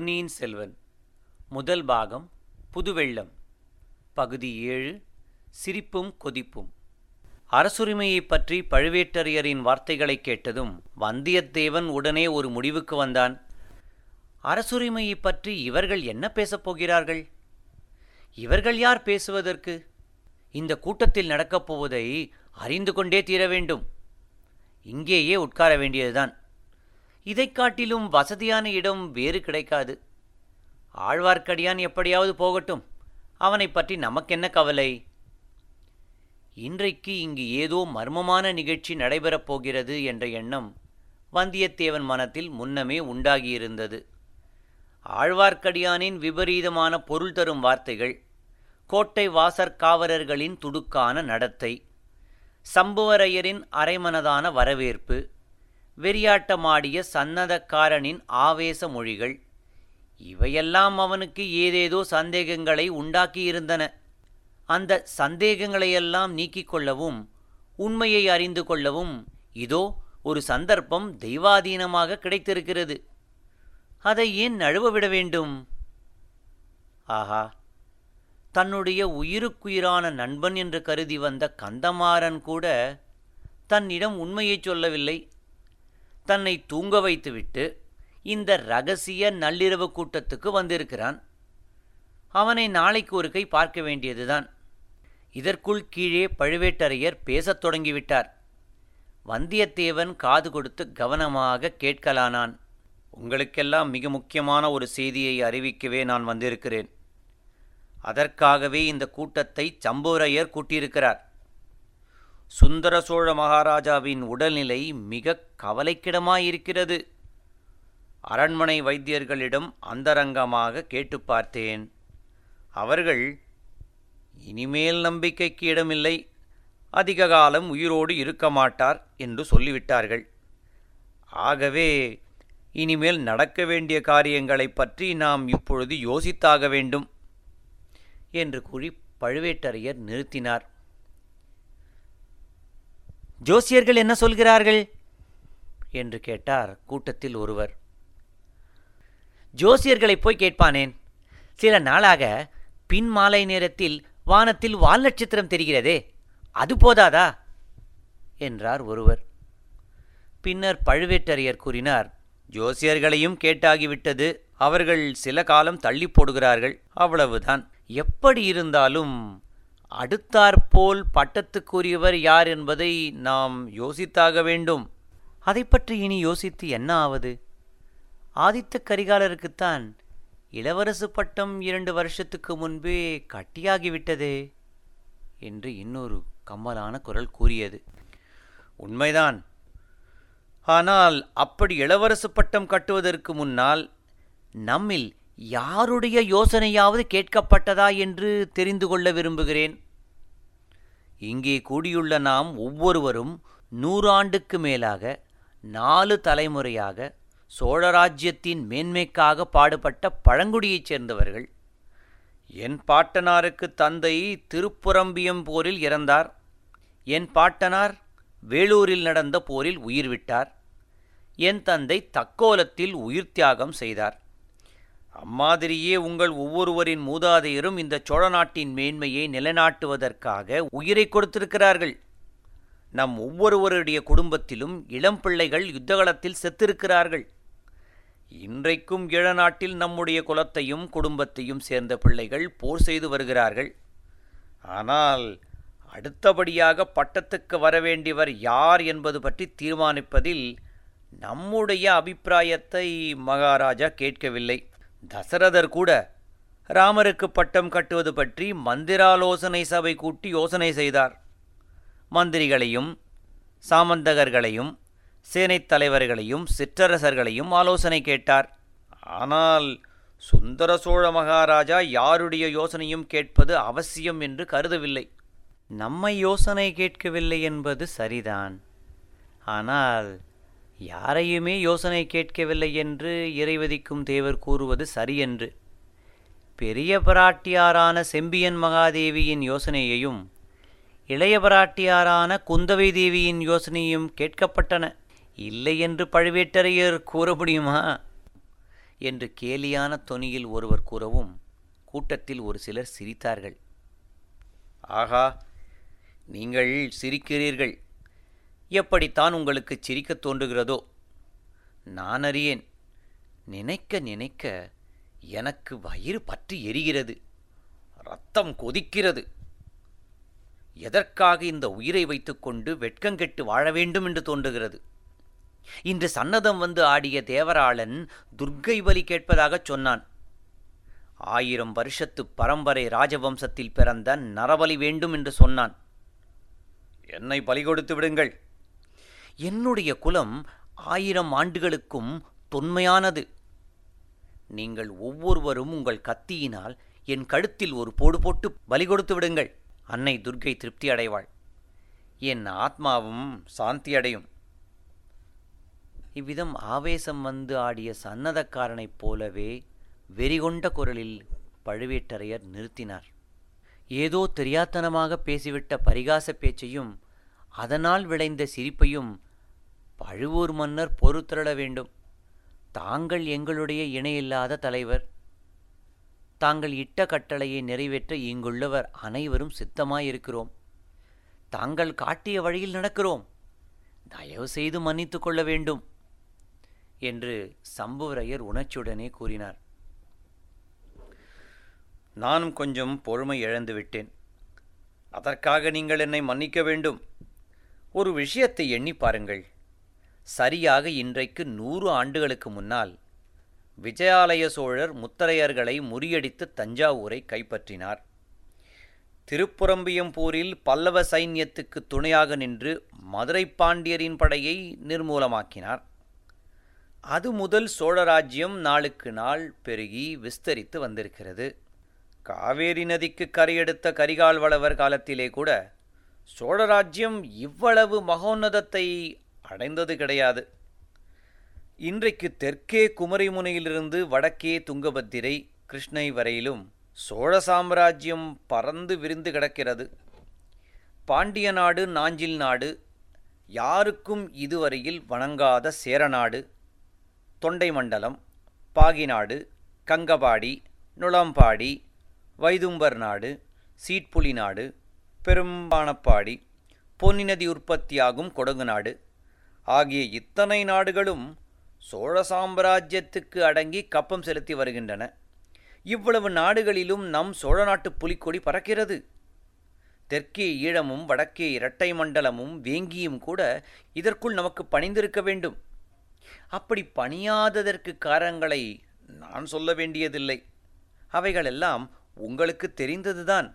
பொன்னியின் செல்வன் முதல் பாகம் புதுவெள்ளம் பகுதி ஏழு சிரிப்பும் கொதிப்பும் அரசுரிமையைப் பற்றி பழுவேட்டரையரின் வார்த்தைகளைக் கேட்டதும் வந்தியத்தேவன் உடனே ஒரு முடிவுக்கு வந்தான் அரசுரிமையைப் பற்றி இவர்கள் என்ன பேசப் போகிறார்கள் இவர்கள் யார் பேசுவதற்கு இந்த கூட்டத்தில் நடக்கப் போவதை அறிந்து கொண்டே தீர வேண்டும் இங்கேயே உட்கார வேண்டியதுதான் இதைக் காட்டிலும் வசதியான இடம் வேறு கிடைக்காது ஆழ்வார்க்கடியான் எப்படியாவது போகட்டும் அவனைப் பற்றி நமக்கென்ன கவலை இன்றைக்கு இங்கு ஏதோ மர்மமான நிகழ்ச்சி நடைபெறப் போகிறது என்ற எண்ணம் வந்தியத்தேவன் மனத்தில் முன்னமே உண்டாகியிருந்தது ஆழ்வார்க்கடியானின் விபரீதமான பொருள் தரும் வார்த்தைகள் கோட்டை வாசற்காவலர்களின் துடுக்கான நடத்தை சம்புவரையரின் அரைமனதான வரவேற்பு வெறியாட்டமாடிய சன்னதக்காரனின் ஆவேச மொழிகள் இவையெல்லாம் அவனுக்கு ஏதேதோ சந்தேகங்களை உண்டாக்கியிருந்தன அந்த சந்தேகங்களையெல்லாம் நீக்கிக் கொள்ளவும் உண்மையை அறிந்து கொள்ளவும் இதோ ஒரு சந்தர்ப்பம் தெய்வாதீனமாக கிடைத்திருக்கிறது அதை ஏன் நழுவ விட வேண்டும் ஆஹா தன்னுடைய உயிருக்குயிரான நண்பன் என்று கருதி வந்த கந்தமாறன் கூட தன்னிடம் உண்மையைச் சொல்லவில்லை தன்னை தூங்க வைத்துவிட்டு இந்த ரகசிய நள்ளிரவு கூட்டத்துக்கு வந்திருக்கிறான் அவனை நாளைக்கு ஒரு கை பார்க்க வேண்டியதுதான் இதற்குள் கீழே பழுவேட்டரையர் பேசத் தொடங்கிவிட்டார் வந்தியத்தேவன் காது கொடுத்து கவனமாக கேட்கலானான் உங்களுக்கெல்லாம் மிக முக்கியமான ஒரு செய்தியை அறிவிக்கவே நான் வந்திருக்கிறேன் அதற்காகவே இந்த கூட்டத்தை சம்புவரையர் கூட்டியிருக்கிறார் சுந்தர சோழ மகாராஜாவின் உடல்நிலை மிக கவலைக்கிடமாயிருக்கிறது அரண்மனை வைத்தியர்களிடம் அந்தரங்கமாக கேட்டு பார்த்தேன் அவர்கள் இனிமேல் நம்பிக்கைக்கு இடமில்லை அதிக காலம் உயிரோடு இருக்க மாட்டார் என்று சொல்லிவிட்டார்கள் ஆகவே இனிமேல் நடக்க வேண்டிய காரியங்களைப் பற்றி நாம் இப்பொழுது யோசித்தாக வேண்டும் என்று கூறி பழுவேட்டரையர் நிறுத்தினார் ஜோசியர்கள் என்ன சொல்கிறார்கள் என்று கேட்டார் கூட்டத்தில் ஒருவர் ஜோசியர்களைப் போய் கேட்பானேன் சில நாளாக பின் மாலை நேரத்தில் வானத்தில் வால் நட்சத்திரம் தெரிகிறதே அது போதாதா என்றார் ஒருவர் பின்னர் பழுவேட்டரையர் கூறினார் ஜோசியர்களையும் கேட்டாகிவிட்டது அவர்கள் சில காலம் தள்ளி போடுகிறார்கள் அவ்வளவுதான் எப்படி இருந்தாலும் அடுத்தாற்போல் பட்டத்துக்குரியவர் யார் என்பதை நாம் யோசித்தாக வேண்டும் அதை பற்றி இனி யோசித்து என்ன ஆவது ஆதித்த கரிகாலருக்குத்தான் இளவரசு பட்டம் இரண்டு வருஷத்துக்கு முன்பே கட்டியாகிவிட்டதே என்று இன்னொரு கம்மலான குரல் கூறியது உண்மைதான் ஆனால் அப்படி இளவரசு பட்டம் கட்டுவதற்கு முன்னால் நம்மில் யாருடைய யோசனையாவது கேட்கப்பட்டதா என்று தெரிந்து கொள்ள விரும்புகிறேன் இங்கே கூடியுள்ள நாம் ஒவ்வொருவரும் நூறாண்டுக்கு மேலாக நாலு தலைமுறையாக சோழராஜ்யத்தின் மேன்மைக்காக பாடுபட்ட பழங்குடியைச் சேர்ந்தவர்கள் என் பாட்டனாருக்கு தந்தை திருப்புரம்பியம் போரில் இறந்தார் என் பாட்டனார் வேலூரில் நடந்த போரில் உயிர் விட்டார் என் தந்தை தக்கோலத்தில் உயிர் தியாகம் செய்தார் அம்மாதிரியே உங்கள் ஒவ்வொருவரின் மூதாதையரும் இந்த சோழ நாட்டின் மேன்மையை நிலைநாட்டுவதற்காக உயிரை கொடுத்திருக்கிறார்கள் நம் ஒவ்வொருவருடைய குடும்பத்திலும் இளம் பிள்ளைகள் யுத்தகலத்தில் செத்திருக்கிறார்கள் இன்றைக்கும் ஈழநாட்டில் நம்முடைய குலத்தையும் குடும்பத்தையும் சேர்ந்த பிள்ளைகள் போர் செய்து வருகிறார்கள் ஆனால் அடுத்தபடியாக பட்டத்துக்கு வரவேண்டியவர் யார் என்பது பற்றி தீர்மானிப்பதில் நம்முடைய அபிப்பிராயத்தை மகாராஜா கேட்கவில்லை தசரதர் கூட ராமருக்கு பட்டம் கட்டுவது பற்றி மந்திராலோசனை சபை கூட்டி யோசனை செய்தார் மந்திரிகளையும் சாமந்தகர்களையும் சேனைத் தலைவர்களையும் சிற்றரசர்களையும் ஆலோசனை கேட்டார் ஆனால் சுந்தர சோழ மகாராஜா யாருடைய யோசனையும் கேட்பது அவசியம் என்று கருதவில்லை நம்மை யோசனை கேட்கவில்லை என்பது சரிதான் ஆனால் யாரையுமே யோசனை கேட்கவில்லை என்று இறைவதிக்கும் தேவர் கூறுவது சரியென்று பெரிய பிராட்டியாரான செம்பியன் மகாதேவியின் யோசனையையும் இளைய பிராட்டியாரான குந்தவை தேவியின் யோசனையும் கேட்கப்பட்டன இல்லை என்று பழுவேட்டரையர் கூற முடியுமா என்று கேலியான தொனியில் ஒருவர் கூறவும் கூட்டத்தில் ஒரு சிலர் சிரித்தார்கள் ஆகா நீங்கள் சிரிக்கிறீர்கள் எப்படித்தான் உங்களுக்கு சிரிக்கத் தோன்றுகிறதோ நான் அறியேன் நினைக்க நினைக்க எனக்கு வயிறு பற்றி எரிகிறது ரத்தம் கொதிக்கிறது எதற்காக இந்த உயிரை வைத்துக்கொண்டு வெட்கங்கெட்டு வாழ வேண்டும் என்று தோன்றுகிறது இன்று சன்னதம் வந்து ஆடிய தேவராளன் துர்க்கை பலி கேட்பதாகச் சொன்னான் ஆயிரம் வருஷத்து பரம்பரை ராஜவம்சத்தில் பிறந்த நரபலி வேண்டும் என்று சொன்னான் என்னை பலி கொடுத்து விடுங்கள் என்னுடைய குலம் ஆயிரம் ஆண்டுகளுக்கும் தொன்மையானது நீங்கள் ஒவ்வொருவரும் உங்கள் கத்தியினால் என் கழுத்தில் ஒரு போடு போட்டு பலி கொடுத்து விடுங்கள் அன்னை துர்க்கை திருப்தி அடைவாள் என் ஆத்மாவும் சாந்தி அடையும் இவ்விதம் ஆவேசம் வந்து ஆடிய சன்னதக்காரனைப் போலவே வெறிகொண்ட குரலில் பழுவேட்டரையர் நிறுத்தினார் ஏதோ தெரியாத்தனமாக பேசிவிட்ட பரிகாச பேச்சையும் அதனால் விளைந்த சிரிப்பையும் பழுவூர் மன்னர் பொறுத்திரள வேண்டும் தாங்கள் எங்களுடைய இணையில்லாத தலைவர் தாங்கள் இட்ட கட்டளையை நிறைவேற்ற இங்குள்ளவர் அனைவரும் சித்தமாயிருக்கிறோம் தாங்கள் காட்டிய வழியில் நடக்கிறோம் தயவு செய்து மன்னித்து கொள்ள வேண்டும் என்று சம்புவரையர் உணர்ச்சியுடனே கூறினார் நானும் கொஞ்சம் பொறுமை இழந்து விட்டேன் அதற்காக நீங்கள் என்னை மன்னிக்க வேண்டும் ஒரு விஷயத்தை எண்ணி பாருங்கள் சரியாக இன்றைக்கு நூறு ஆண்டுகளுக்கு முன்னால் விஜயாலய சோழர் முத்தரையர்களை முறியடித்து தஞ்சாவூரை கைப்பற்றினார் திருப்புறம்பியம்பூரில் பல்லவ சைன்யத்துக்கு துணையாக நின்று மதுரை பாண்டியரின் படையை நிர்மூலமாக்கினார் அது முதல் சோழராஜ்யம் நாளுக்கு நாள் பெருகி விஸ்தரித்து வந்திருக்கிறது காவேரி நதிக்கு கரையெடுத்த கரிகால் வளவர் காலத்திலே கூட சோழராஜ்யம் இவ்வளவு மகோன்னதத்தை அடைந்தது கிடையாது இன்றைக்கு தெற்கே குமரிமுனையிலிருந்து வடக்கே துங்கபத்திரை கிருஷ்ணை வரையிலும் சோழ சாம்ராஜ்யம் பறந்து விரிந்து கிடக்கிறது பாண்டிய நாடு நாஞ்சில் நாடு யாருக்கும் இதுவரையில் வணங்காத சேரநாடு தொண்டை மண்டலம் பாகிநாடு கங்கபாடி நுளம்பாடி வைதும்பர் நாடு சீட்புலி நாடு பெரும்பானப்பாடி பொன்னி நதி உற்பத்தியாகும் கொடகு நாடு ஆகிய இத்தனை நாடுகளும் சோழ சாம்ராஜ்யத்துக்கு அடங்கி கப்பம் செலுத்தி வருகின்றன இவ்வளவு நாடுகளிலும் நம் சோழ நாட்டு புலிக்கொடி பறக்கிறது தெற்கே ஈழமும் வடக்கே இரட்டை மண்டலமும் வேங்கியும் கூட இதற்குள் நமக்கு பணிந்திருக்க வேண்டும் அப்படி பணியாததற்கு காரணங்களை நான் சொல்ல வேண்டியதில்லை அவைகளெல்லாம் உங்களுக்கு தெரிந்ததுதான்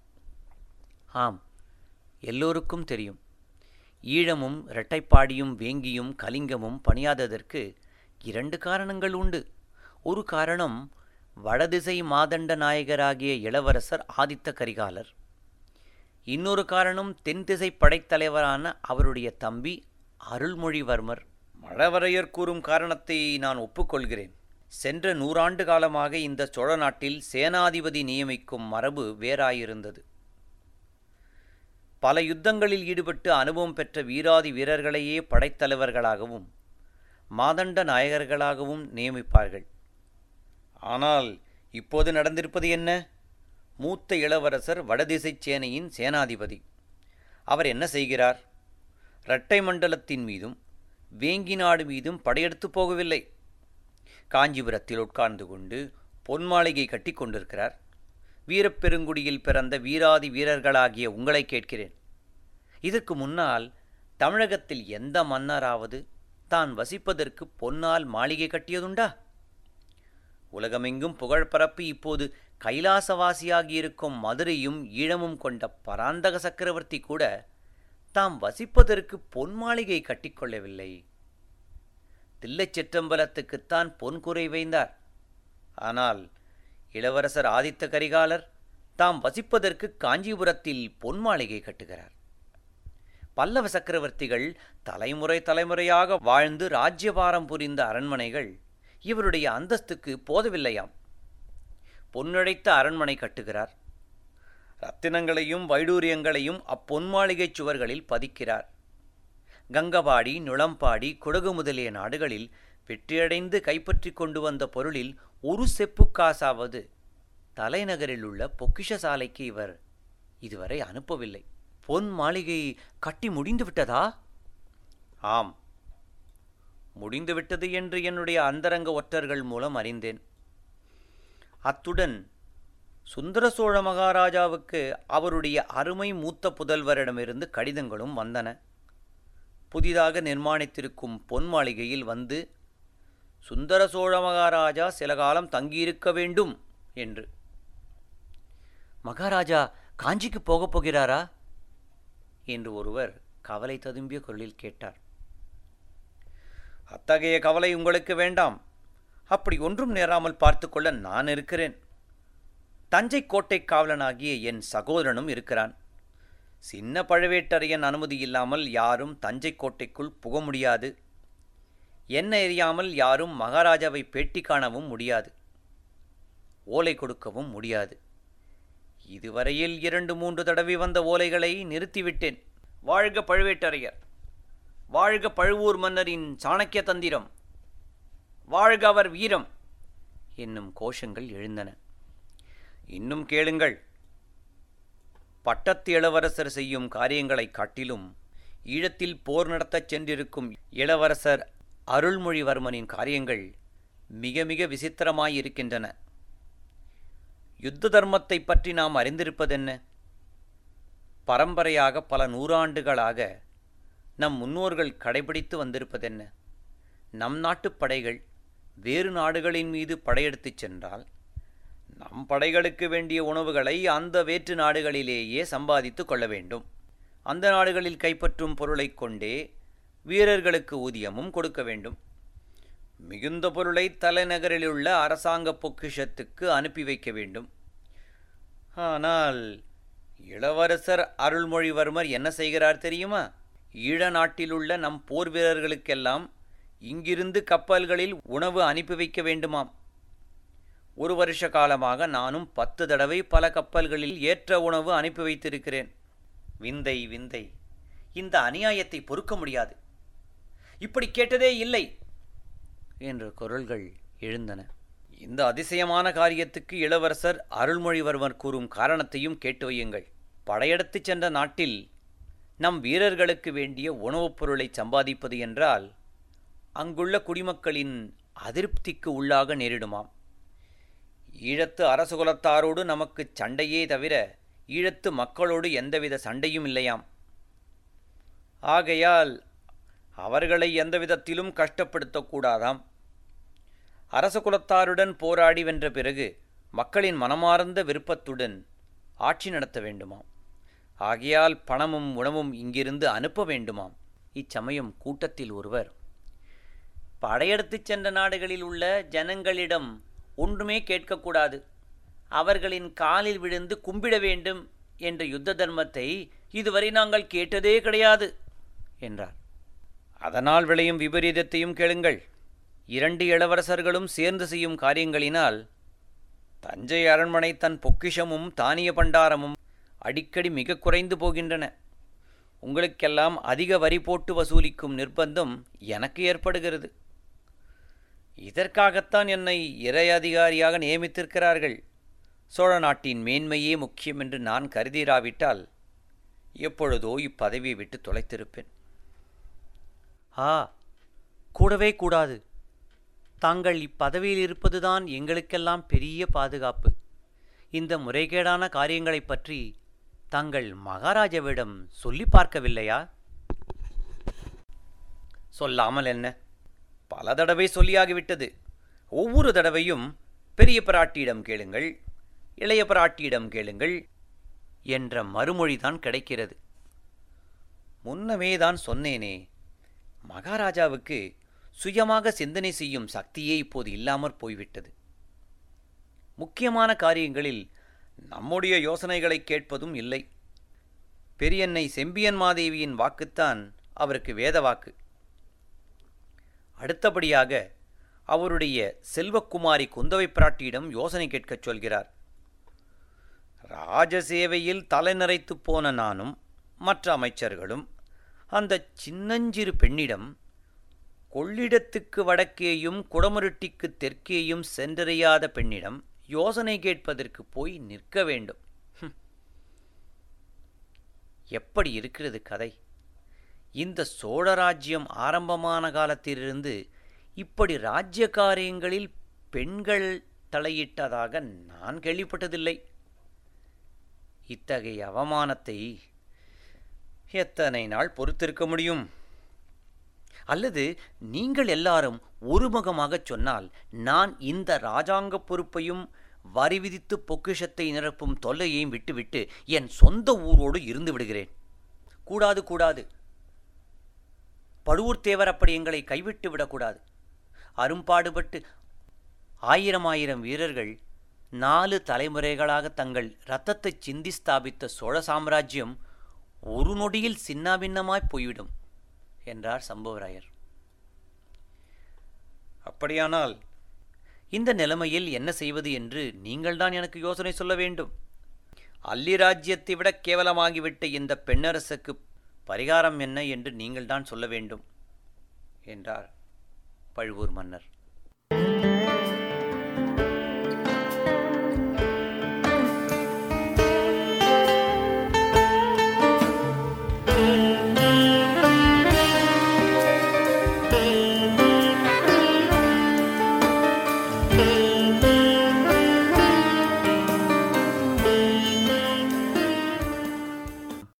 ஆம் எல்லோருக்கும் தெரியும் ஈழமும் இரட்டைப்பாடியும் வேங்கியும் கலிங்கமும் பணியாததற்கு இரண்டு காரணங்கள் உண்டு ஒரு காரணம் வடதிசை மாதண்ட நாயகராகிய இளவரசர் ஆதித்த கரிகாலர் இன்னொரு காரணம் தென்திசை படைத்தலைவரான அவருடைய தம்பி அருள்மொழிவர்மர் மழவரையர் கூறும் காரணத்தை நான் ஒப்புக்கொள்கிறேன் சென்ற நூறாண்டு காலமாக இந்த சோழ நாட்டில் சேனாதிபதி நியமிக்கும் மரபு வேறாயிருந்தது பல யுத்தங்களில் ஈடுபட்டு அனுபவம் பெற்ற வீராதி வீரர்களையே படைத்தலைவர்களாகவும் மாதண்ட நாயகர்களாகவும் நியமிப்பார்கள் ஆனால் இப்போது நடந்திருப்பது என்ன மூத்த இளவரசர் வடதிசைச் சேனையின் சேனாதிபதி அவர் என்ன செய்கிறார் இரட்டை மண்டலத்தின் மீதும் வேங்கி நாடு மீதும் படையெடுத்து போகவில்லை காஞ்சிபுரத்தில் உட்கார்ந்து கொண்டு பொன் மாளிகை கட்டி கொண்டிருக்கிறார் வீரப்பெருங்குடியில் பிறந்த வீராதி வீரர்களாகிய உங்களை கேட்கிறேன் இதற்கு முன்னால் தமிழகத்தில் எந்த மன்னராவது தான் வசிப்பதற்கு பொன்னால் மாளிகை கட்டியதுண்டா உலகமெங்கும் புகழ் பரப்பி இப்போது கைலாசவாசியாகியிருக்கும் மதுரையும் ஈழமும் கொண்ட பராந்தக சக்கரவர்த்தி கூட தாம் வசிப்பதற்கு பொன் மாளிகை கட்டிக்கொள்ளவில்லை தில்லைச் சிற்றம்பலத்துக்குத்தான் பொன் குறை வைந்தார் ஆனால் இளவரசர் ஆதித்த கரிகாலர் தாம் வசிப்பதற்கு காஞ்சிபுரத்தில் பொன் மாளிகை கட்டுகிறார் பல்லவ சக்கரவர்த்திகள் தலைமுறை தலைமுறையாக வாழ்ந்து ராஜ்யபாரம் புரிந்த அரண்மனைகள் இவருடைய அந்தஸ்துக்கு போதவில்லையாம் பொன்னழைத்த அரண்மனை கட்டுகிறார் ரத்தினங்களையும் வைடூரியங்களையும் அப்பொன் மாளிகைச் சுவர்களில் பதிக்கிறார் கங்கபாடி நுளம்பாடி குடகு முதலிய நாடுகளில் வெற்றியடைந்து கைப்பற்றி கொண்டு வந்த பொருளில் ஒரு செப்பு காசாவது தலைநகரில் உள்ள பொக்கிஷ சாலைக்கு இவர் இதுவரை அனுப்பவில்லை பொன் மாளிகை கட்டி முடிந்து விட்டதா ஆம் முடிந்துவிட்டது என்று என்னுடைய அந்தரங்க ஒற்றர்கள் மூலம் அறிந்தேன் அத்துடன் சுந்தர சோழ மகாராஜாவுக்கு அவருடைய அருமை மூத்த புதல்வரிடமிருந்து கடிதங்களும் வந்தன புதிதாக நிர்மாணித்திருக்கும் பொன் மாளிகையில் வந்து சுந்தர சோழ மகாராஜா சில காலம் தங்கியிருக்க வேண்டும் என்று மகாராஜா காஞ்சிக்கு போகப் போகிறாரா என்று ஒருவர் கவலை ததும்பிய குரலில் கேட்டார் அத்தகைய கவலை உங்களுக்கு வேண்டாம் அப்படி ஒன்றும் நேராமல் பார்த்துக்கொள்ள நான் இருக்கிறேன் தஞ்சை கோட்டை காவலனாகிய என் சகோதரனும் இருக்கிறான் சின்ன பழுவேட்டரையன் அனுமதி இல்லாமல் யாரும் தஞ்சை கோட்டைக்குள் புக முடியாது என்ன எறியாமல் யாரும் மகாராஜாவை பேட்டி காணவும் முடியாது ஓலை கொடுக்கவும் முடியாது இதுவரையில் இரண்டு மூன்று தடவை வந்த ஓலைகளை நிறுத்திவிட்டேன் வாழ்க பழுவேட்டரையர் வாழ்க பழுவூர் மன்னரின் சாணக்கிய தந்திரம் வாழ்க அவர் வீரம் என்னும் கோஷங்கள் எழுந்தன இன்னும் கேளுங்கள் பட்டத்து இளவரசர் செய்யும் காரியங்களைக் காட்டிலும் ஈழத்தில் போர் நடத்தச் சென்றிருக்கும் இளவரசர் அருள்மொழிவர்மனின் காரியங்கள் மிக மிக விசித்திரமாயிருக்கின்றன யுத்த தர்மத்தை பற்றி நாம் அறிந்திருப்பதென்ன பரம்பரையாக பல நூறாண்டுகளாக நம் முன்னோர்கள் கடைபிடித்து வந்திருப்பதென்ன நம் நாட்டுப் படைகள் வேறு நாடுகளின் மீது படையெடுத்துச் சென்றால் நம் படைகளுக்கு வேண்டிய உணவுகளை அந்த வேற்று நாடுகளிலேயே சம்பாதித்து கொள்ள வேண்டும் அந்த நாடுகளில் கைப்பற்றும் பொருளைக் கொண்டே வீரர்களுக்கு ஊதியமும் கொடுக்க வேண்டும் மிகுந்த பொருளை தலைநகரிலுள்ள அரசாங்க பொக்கிஷத்துக்கு அனுப்பி வைக்க வேண்டும் ஆனால் இளவரசர் அருள்மொழிவர்மர் என்ன செய்கிறார் தெரியுமா ஈழ நாட்டிலுள்ள நம் போர் வீரர்களுக்கெல்லாம் இங்கிருந்து கப்பல்களில் உணவு அனுப்பி வைக்க வேண்டுமாம் ஒரு வருஷ காலமாக நானும் பத்து தடவை பல கப்பல்களில் ஏற்ற உணவு அனுப்பி வைத்திருக்கிறேன் விந்தை விந்தை இந்த அநியாயத்தை பொறுக்க முடியாது இப்படி கேட்டதே இல்லை என்ற குரல்கள் எழுந்தன இந்த அதிசயமான காரியத்துக்கு இளவரசர் அருள்மொழிவர்மர் கூறும் காரணத்தையும் கேட்டு வையுங்கள் படையெடுத்துச் சென்ற நாட்டில் நம் வீரர்களுக்கு வேண்டிய உணவுப் பொருளை சம்பாதிப்பது என்றால் அங்குள்ள குடிமக்களின் அதிருப்திக்கு உள்ளாக நேரிடுமாம் ஈழத்து அரசகுலத்தாரோடு நமக்கு சண்டையே தவிர ஈழத்து மக்களோடு எந்தவித சண்டையும் இல்லையாம் ஆகையால் அவர்களை எந்த விதத்திலும் கஷ்டப்படுத்தக்கூடாதாம் அரச குலத்தாருடன் போராடி வென்ற பிறகு மக்களின் மனமார்ந்த விருப்பத்துடன் ஆட்சி நடத்த வேண்டுமாம் ஆகையால் பணமும் உணவும் இங்கிருந்து அனுப்ப வேண்டுமாம் இச்சமயம் கூட்டத்தில் ஒருவர் படையெடுத்துச் சென்ற நாடுகளில் உள்ள ஜனங்களிடம் ஒன்றுமே கேட்கக்கூடாது அவர்களின் காலில் விழுந்து கும்பிட வேண்டும் என்ற யுத்த தர்மத்தை இதுவரை நாங்கள் கேட்டதே கிடையாது என்றார் அதனால் விளையும் விபரீதத்தையும் கேளுங்கள் இரண்டு இளவரசர்களும் சேர்ந்து செய்யும் காரியங்களினால் தஞ்சை அரண்மனை தன் பொக்கிஷமும் தானிய பண்டாரமும் அடிக்கடி மிக குறைந்து போகின்றன உங்களுக்கெல்லாம் அதிக வரி போட்டு வசூலிக்கும் நிர்பந்தம் எனக்கு ஏற்படுகிறது இதற்காகத்தான் என்னை இறை அதிகாரியாக நியமித்திருக்கிறார்கள் சோழ நாட்டின் மேன்மையே முக்கியம் என்று நான் கருதிராவிட்டால் எப்பொழுதோ இப்பதவியை விட்டு தொலைத்திருப்பேன் ஆ கூடவே கூடாது தாங்கள் இப்பதவியில் இருப்பதுதான் எங்களுக்கெல்லாம் பெரிய பாதுகாப்பு இந்த முறைகேடான காரியங்களைப் பற்றி தாங்கள் மகாராஜாவிடம் சொல்லி பார்க்கவில்லையா சொல்லாமல் என்ன பல தடவை சொல்லியாகிவிட்டது ஒவ்வொரு தடவையும் பெரிய பிராட்டியிடம் கேளுங்கள் இளைய பிராட்டியிடம் கேளுங்கள் என்ற மறுமொழிதான் கிடைக்கிறது முன்னமே தான் சொன்னேனே மகாராஜாவுக்கு சுயமாக சிந்தனை செய்யும் சக்தியே இப்போது இல்லாமற் போய்விட்டது முக்கியமான காரியங்களில் நம்முடைய யோசனைகளை கேட்பதும் இல்லை பெரியன்னை செம்பியன் மாதேவியின் வாக்குத்தான் அவருக்கு வேத வாக்கு அடுத்தபடியாக அவருடைய செல்வக்குமாரி குந்தவை பிராட்டியிடம் யோசனை கேட்கச் சொல்கிறார் ராஜசேவையில் தலைநிறைத்துப் போன நானும் மற்ற அமைச்சர்களும் அந்த சின்னஞ்சிறு பெண்ணிடம் கொள்ளிடத்துக்கு வடக்கேயும் குடமுருட்டிக்கு தெற்கேயும் சென்றறியாத பெண்ணிடம் யோசனை கேட்பதற்கு போய் நிற்க வேண்டும் ஹும். எப்படி இருக்கிறது கதை இந்த சோழராஜ்யம் ஆரம்பமான காலத்திலிருந்து இப்படி ராஜ்ய காரியங்களில் பெண்கள் தலையிட்டதாக நான் கேள்விப்பட்டதில்லை இத்தகைய அவமானத்தை எத்தனை நாள் பொறுத்திருக்க முடியும் அல்லது நீங்கள் எல்லாரும் ஒருமுகமாகச் சொன்னால் நான் இந்த ராஜாங்க பொறுப்பையும் வரி விதித்து பொக்கிஷத்தை நிரப்பும் தொல்லையையும் விட்டுவிட்டு என் சொந்த ஊரோடு இருந்து விடுகிறேன் கூடாது கூடாது பழுவூர் தேவர் அப்படி எங்களை கைவிட்டு விடக்கூடாது அரும்பாடுபட்டு ஆயிரம் ஆயிரம் வீரர்கள் நாலு தலைமுறைகளாக தங்கள் இரத்தத்தைச் சிந்தி ஸ்தாபித்த சோழ சாம்ராஜ்யம் ஒரு நொடியில் சின்னாபின்னமாய் போய்விடும் என்றார் சம்புவராயர் அப்படியானால் இந்த நிலைமையில் என்ன செய்வது என்று நீங்கள்தான் எனக்கு யோசனை சொல்ல வேண்டும் அல்லி ராஜ்யத்தை விட கேவலமாகிவிட்ட இந்த பெண்ணரசுக்கு பரிகாரம் என்ன என்று நீங்கள்தான் சொல்ல வேண்டும் என்றார் பழுவூர் மன்னர்